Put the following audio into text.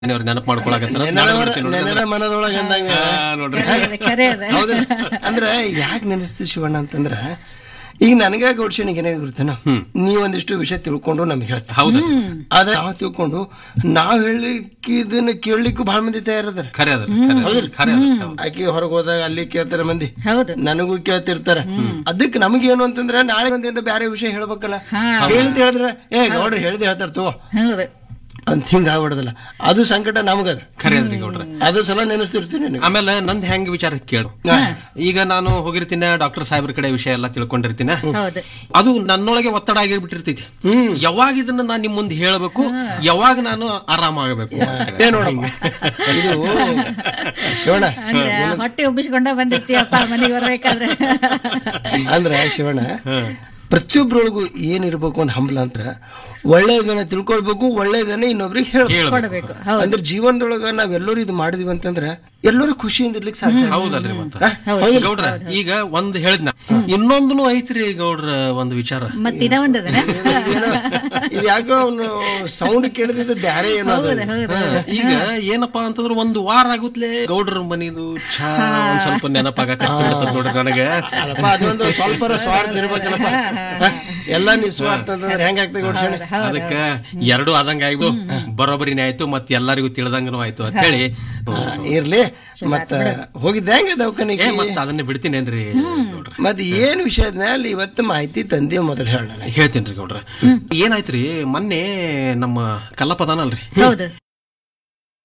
ಅವ್ರು ನೆನಪು ಮಾಡ್ಕೊಳಕತ್ತಾರ ನೆನದವರ ನೆನದ ಮನದೊಳಗ ಅಂದಂಗ ನೋಡ್ರಿ ಕರೆ ಅದ ಹೌದು ಅಂದ್ರೆ ಯಾಕೆ ನೆನೆಸ್ತೀವಿ ಶಿವಣ್ಣ ಅಂತಂದ್ರ ಈಗ ನನಗ ಗೌಡ್ಶನಿಗೆ ಏನಾಗ ಗೊತ್ತೇನೋ ನೀವೊಂದಿಷ್ಟು ವಿಷಯ ತಿಳ್ಕೊಂಡು ನಮ್ಗೆ ಹೇಳ್ತೀವಿ ಹೌದು ಆದ್ರೆ ನಾವು ತಿಳ್ಕೊಂಡು ನಾವ್ ಹೇಳಿಕ್ಕೆ ಇದನ್ನ ಕೇಳಲಿಕ್ಕೂ ಬಹಳ ಮಂದಿ ತಯಾರದಾರ ಖರೆ ಅದ ಖರೆ ಖರೆ ಅದ ಹೌದು. ಆಕಿ ಹೊರಗೆ ಹೋದಾಗ ಅಲ್ಲಿ ಕೇಳ್ತಾರ ಮಂದಿ ಹೌದು ನನಗೂ ಕೇಳ್ತಿರ್ತಾರ ಅದಕ್ಕೆ ನಮಗೇನು ಅಂತಂದ್ರ ನಾಳೆ ಒಂದೇನು ಬೇರೆ ವಿಷಯ ಹೇಳ್ಬೇಕಲ್ಲ ಹೇಳಿದ್ ಹೇಳಿದ್ರ ಏ ಗೌಡ್ರು ಹೇಳಿದ್ ಹೇಳ್ತಾರ ತಗೋ ಹೌದು ಅಂತ ಹಿಂಗ ಆಗ್ಬಿಡದಲ್ಲ ಅದು ಸಂಕಟ ನಮಗದ ಖರೆ ಅದ್ರಿ ಗೌಡ್ರ ಅದು ಸಲ ನೆನೆಸ್ತಿರ್ತೀನಿ ನಿನಗೆ. ಆಮೇಲೆ ನಂದ್ ಹೆಂಗ್ ವಿಚಾರ ಕೇಳು ಈಗ ನಾನು ಹೋಗಿರ್ತೀನಿ ಡಾಕ್ಟರ್ ಸಾಹೇಬ್ರ ಕಡೆ ವಿಷಯ ಎಲ್ಲ ತಿಳ್ಕೊಂಡಿರ್ತೀನಿ ಹೌದು ಅದು ನನ್ನೊಳಗೆ ಒತ್ತಡ ಆಗಿರ್ಬಿಟ್ಟಿರ್ತೈತಿ ಯಾವಾಗ ಇದನ್ನ ನಾನು ನಿಮ್ ಮುಂದೆ ಹೇಳಬೇಕು ಯಾವಾಗ ನಾನು ಆರಾಮಾಗಬೇಕು ಏ ನೋಡಮ್ಮ ಇದು ಶಿವಣ್ಣ ಅಂದ್ರೆ ಹೊಟ್ಟೆ ಉಬ್ಬಿಸ್ಕೊಂಡ ಬಂದಿರ್ತೀಯಪ್ಪ ಮನೆಗೆ ಬರ್ಬೇಕಾದ್ರೆ ಅಂದ್ರ ಶಿವಣ್ಣ ಪ್ರತಿಯೊಬ್ಬರೊಳಗೂ ಏನಿರ್ಬೇಕು ಅಂತ ಹಂಬಲ ಅಂತ ಒಳ್ಳೆಯದನ್ನ ತಿಳ್ಕೊಳ್ಬೇಕು ಒಳ್ಳೆಯದನ್ನ ಇನ್ನೊಬ್ರಿಗೆ ಹೇಳ್ಬೇಕು ಕೊಡಬೇಕು ಹೌದು ಅಂದ್ರೆ ಜೀವನದೊಳಗ ನಾವೆಲ್ಲರೂ ಇದು ಮಾಡಿದ್ವಿ ಅಂತಂದ್ರ ಎಲ್ಲರೂ ಖುಷಿಯಿಂದ ಇರ್ಲಿಕ್ಕೆ ಸಾಧ್ಯ ಹೌದಲ್ರಿ ಮತ್ತ ಹೌದು ಗೌಡ್ರ ಈಗ ಒಂದ್ ಹೇಳಿದ್ನ ಇನ್ನೊಂದನು ಐತ್ರಿ ಗೌಡ್ರ ಒಂದ್ ವಿಚಾರ ಮತ್ತ ಇದ ಒಂದದನ ಏನೋ ಇದು ಯಾಕೋ ಅವನು ಸೌಂಡ್ ಕೇಳಿದ ಬ್ಯಾರೆ ಏನೋ ಅದು. ಹೌದು ಹೌದು ಈಗ ಏನಪ್ಪಾ ಅಂತಂದ್ರ ಒಂದ್ ವಾರ ಆಗುತ್ತಲೇ ಗೌಡ್ರ ಮನಿದು ಚಾ ಒಂದ್ ಸ್ವಲ್ಪ ನೆನಪಾಗತ್ತ ನೋಡ್ರಿ ನನಗೆ ಅಲ್ಲಪ್ಪ ಅದೊಂದು ಸ್ವಲ್ಪರ ಸ್ವಾರ್ಥ ಇರ್ಬೇಕಲ್ಲಪ್ಪ ಹ? ಎಲ್ಲ ನಿಸ್ವಾರ್ಥ ಅಂತಂದ್ರೆ ಹೆಂಗಾಗ್ತದೆ ಗೊಡ್ಸೋಣ ಅದಕ್ಕ ಎರಡು ಆದಂಗ ಆಯ್ತು ಬರೋಬ್ಬರಿನೇ ಆಯ್ತು ಮತ್ ಎಲ್ಲರಿಗೂ ತಿಳಿದಂಗನು ಆಯ್ತು ಅಂತ ಹೇಳಿ ಇರ್ಲಿ ಮತ್ತ ಹೋಗಿದ್ದೆ ಹೆಂಗ ದವಾಖಾನಿಗೆ ಏ ಮತ್ತ ಅದನ್ನ ಬಿಡ್ತೀನೇನ್ರಿ ಗೌಡ್ರ ಮತ್ ಏನ್ ವಿಷಯದ ಮೇಲೆ ಇವತ್ತು ಮಾಹಿತಿ ತಂದೆ ಮೊದಲು ಹೇಳ ಹೇಳ್ತೇನ್ರಿ ಗೌಡ್ರ ಏನಾಯ್ತ್ರಿ ಮೊನ್ನೆ ನಮ್ಮ ಕಲ್ಲಪ್ಪ ಅದಾನಲ್ರಿ ಹೌದು